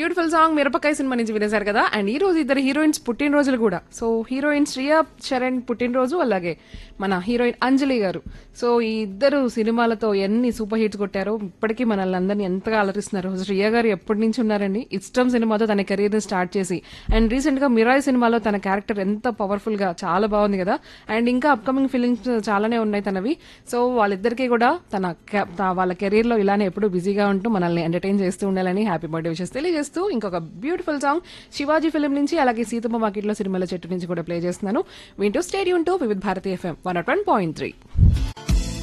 beautiful song మిరపకాయ cinema నుంచి వినేశారు కదా అండ్ ఈ రోజు ఇద్దరు హీరోయిన్స్ పుట్టినరోజులు కూడా సో హీరోయిన్ శ్రియా చరణ్ పుట్టినరోజు అలాగే మన హీరోయిన్ అంజలి గారు సో ఈ ఇద్దరు సినిమాలతో ఎన్ని సూపర్ హిట్స్ కొట్టారో ఇప్పటికీ మనల్ని అందరినీ ఎంతగా అలరిస్తున్నారు శ్రియా గారు ఎప్పటి నుంచి ఉన్నారండి ఇష్టం సినిమాతో తన కెరీర్ ని స్టార్ట్ చేసి అండ్ రీసెంట్ గా మిరాయ్ సినిమాలో తన క్యారెక్టర్ ఎంత పవర్ఫుల్ గా చాలా బాగుంది కదా అండ్ ఇంకా అప్కమింగ్ ఫిలిమ్స్ చాలానే ఉన్నాయి తనవి సో వాళ్ళిద్దరికీ కూడా తన క- తా- వాళ్ళ కెరీర్ లో ఇలానే ఎప్పుడూ బిజీగా ఉంటూ మనల్ని ఎంటర్టైన్ చేస్తూ ఉండాలని హ్యాపీ బర్త్డే విషెస్ తెలియజేస్తూ ఇంకొక బ్యూటిఫుల్ సాంగ్ శివాజీ ఫిలిం నుంచి అలాగే సీతమ్మ వాకిట్లో సినిమాల చెట్టు నుంచి కూడా ప్లే చేస్తున్నాను వింటూ stay tuned to Vividh Bharati FM one naught one point three